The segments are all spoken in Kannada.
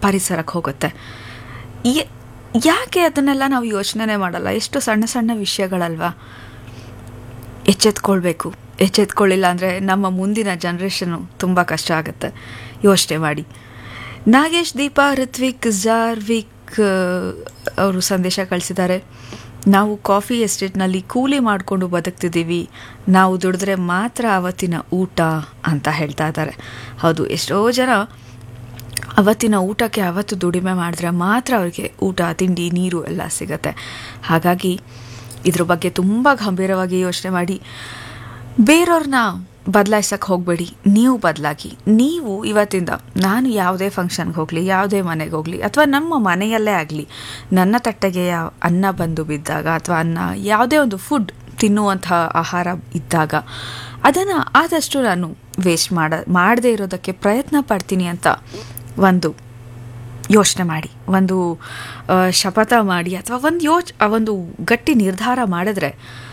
ಪರಿಸರಕ್ಕೆ ಹೋಗುತ್ತೆ ಯ- ಯಾಕೆ ಅದನ್ನೆಲ್ಲ ನಾವು ಯೋಚನೆ ಮಾಡಲ್ಲ ಎಷ್ಟು ಸಣ್ಣ ಸಣ್ಣ ವಿಷಯಗಳಲ್ವಾ ಎಚ್ಚೆತ್ಕೊಳ್ಬೇಕು ಎಚ್ಚೆತ್ಕೊಳ್ಳಿಲ್ಲ ಅಂದರೆ ನಮ್ಮ ಮುಂದಿನ ಜನ್ರೇಷನು ತುಂಬ ಕಷ್ಟ ಆಗುತ್ತೆ ಯೋಚನೆ ಮಾಡಿ ನಾಗೇಶ್ ದೀಪಾ ಋತ್ವಿಕ್ ಜಾರ್ವಿಕ್ ಅವರು ಸಂದೇಶ ಕಳಿಸಿದ್ದಾರೆ ನಾವು ಕಾಫಿ ಎಸ್ಟೇಟ್ನಲ್ಲಿ ಕೂಲಿ ಮಾಡಿಕೊಂಡು ಬದುಕ್ತಿದ್ದೀವಿ ನಾವು ದುಡಿದ್ರೆ ಮಾತ್ರ ಅವತ್ತಿನ ಊಟ ಅಂತ ಹೇಳ್ತಾ ಇದ್ದಾರೆ ಹೌದು ಎಷ್ಟೋ ಜನ ಅವತ್ತಿನ ಊಟಕ್ಕೆ ಅವತ್ತು ದುಡಿಮೆ ಮಾಡಿದ್ರೆ ಮಾತ್ರ ಅವ್ರಿಗೆ ಊಟ ತಿಂಡಿ ನೀರು ಎಲ್ಲ ಸಿಗತ್ತೆ ಹಾಗಾಗಿ ಇದ್ರ ಬಗ್ಗೆ ತುಂಬ ಗಂಭೀರವಾಗಿ ಯೋಚನೆ ಮಾಡಿ ಬೇರೆಯವ್ರನ್ನ ಬದಲಾಯಿಸಕ್ಕೆ ಹೋಗಬೇಡಿ ನೀವು ಬದಲಾಗಿ ನೀವು ಇವತ್ತಿಂದ ನಾನು ಯಾವುದೇ ಫಂಕ್ಷನ್ಗೆ ಹೋಗಲಿ ಯಾವುದೇ ಮನೆಗೆ ಹೋಗಲಿ ಅಥವಾ ನಮ್ಮ ಮನೆಯಲ್ಲೇ ಆಗಲಿ ನನ್ನ ತಟ್ಟೆಗೆ ಯಾವ ಅನ್ನ ಬಂದು ಬಿದ್ದಾಗ ಅಥವಾ ಅನ್ನ ಯಾವುದೇ ಒಂದು ಫುಡ್ ತಿನ್ನುವಂತಹ ಆಹಾರ ಇದ್ದಾಗ ಅದನ್ನು ಆದಷ್ಟು ನಾನು ವೇಸ್ಟ್ ಮಾಡ ಮಾಡದೇ ಇರೋದಕ್ಕೆ ಪ್ರಯತ್ನ ಪಡ್ತೀನಿ ಅಂತ ಒಂದು ಯೋಚನೆ ಮಾಡಿ ಒಂದು ಆ, ಶಪಥ ಮಾಡಿ ಅಥವಾ ಒಂದು ಯೋಚ್ ಆ ಒಂದು ಗಟ್ಟಿ ನಿರ್ಧಾರ ಮಾಡಿದ್ರೆ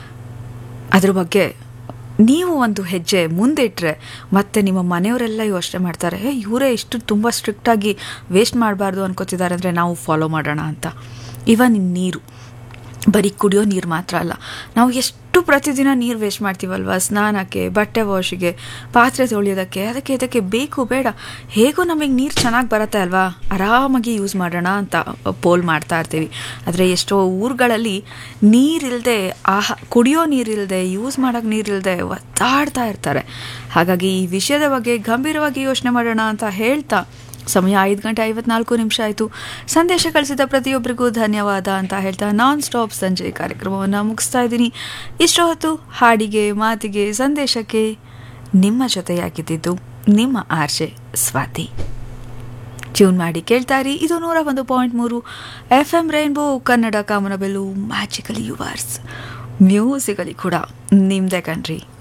ಅದ್ರ ಬಗ್ಗೆ ನೀವು ಒಂದು ಹೆಜ್ಜೆ ಮುಂದಿಟ್ಟರೆ ಮತ್ತೆ ನಿಮ್ಮ ಮನೆಯವರೆಲ್ಲ ಯೋಚನೆ ಮಾಡ್ತಾರೆ ಹೇ ಇವರೇ ಇಷ್ಟು ತುಂಬ ಸ್ಟ್ರಿಕ್ಟಾಗಿ ವೇಸ್ಟ್ ಮಾಡಬಾರ್ದು ಅನ್ಕೋತಿದ್ದಾರೆ ಅಂದರೆ ನಾವು ಫಾಲೋ ಮಾಡೋಣ ಅಂತ ಇವನ್ ನೀರು ಬರೀ ಕುಡಿಯೋ ನೀರು ಮಾತ್ರ ಅಲ್ಲ ನಾವು ಎಷ್ಟು ಪ್ರತಿದಿನ ನೀರು ವೇಸ್ಟ್ ಮಾಡ್ತೀವಲ್ವ ಸ್ನಾನಕ್ಕೆ ಬಟ್ಟೆ ವಾಶಿಗೆ ಪಾತ್ರೆ ತೊಳೆಯೋದಕ್ಕೆ ಅದಕ್ಕೆ ಇದಕ್ಕೆ ಬೇಕು ಬೇಡ ಹೇಗೂ ನಮಗೆ ನೀರು ಚೆನ್ನಾಗಿ ಬರುತ್ತೆ ಅಲ್ವಾ ಆರಾಮಾಗಿ ಯೂಸ್ ಮಾಡೋಣ ಅಂತ ಪೋಲ್ ಮಾಡ್ತಾ ಇರ್ತೀವಿ ಆದರೆ ಎಷ್ಟೋ ಊರುಗಳಲ್ಲಿ ನೀರಿಲ್ಲದೆ ಆಹಾ ಕುಡಿಯೋ ನೀರಿಲ್ಲದೆ ಯೂಸ್ ಮಾಡೋಕ್ಕೆ ನೀರಿಲ್ಲದೆ ಒತ್ತಾಡ್ತಾ ಇರ್ತಾರೆ ಹಾಗಾಗಿ ಈ ವಿಷಯದ ಬಗ್ಗೆ ಗಂಭೀರವಾಗಿ ಯೋಚನೆ ಮಾಡೋಣ ಅಂತ ಹೇಳ್ತಾ ಸಮಯ ಐದು ಗಂಟೆ ಐವತ್ನಾಲ್ಕು ನಿಮಿಷ ಆಯಿತು ಸಂದೇಶ ಕಳಿಸಿದ ಪ್ರತಿಯೊಬ್ಬರಿಗೂ ಧನ್ಯವಾದ ಅಂತ ಹೇಳ್ತಾ ನಾನ್ ಸ್ಟಾಪ್ ಸಂಜೆ ಕಾರ್ಯಕ್ರಮವನ್ನು ಮುಗಿಸ್ತಾ ಇದ್ದೀನಿ ಇಷ್ಟು ಹೊತ್ತು ಹಾಡಿಗೆ ಮಾತಿಗೆ ಸಂದೇಶಕ್ಕೆ ನಿಮ್ಮ ಜೊತೆಯಾಗಿದ್ದಿದ್ದು ನಿಮ್ಮ ಆರ್ಜೆ ಸ್ವಾತಿ ಟ್ಯೂನ್ ಮಾಡಿ ಕೇಳ್ತಾರಿ ಇದು ನೂರ ಒಂದು ಪಾಯಿಂಟ್ ಮೂರು ಎಫ್ ಎಂ ರೈನ್ಬೋ ಕನ್ನಡ ಕಾಮನಬೆಲ್ಲು ಮ್ಯಾಜಿಕಲಿ ಯುವರ್ಸ್ ಮ್ಯೂಸಿಕಲಿ ಕೂಡ ನಿಮ್ಮದೇ ಕಣ್ರಿ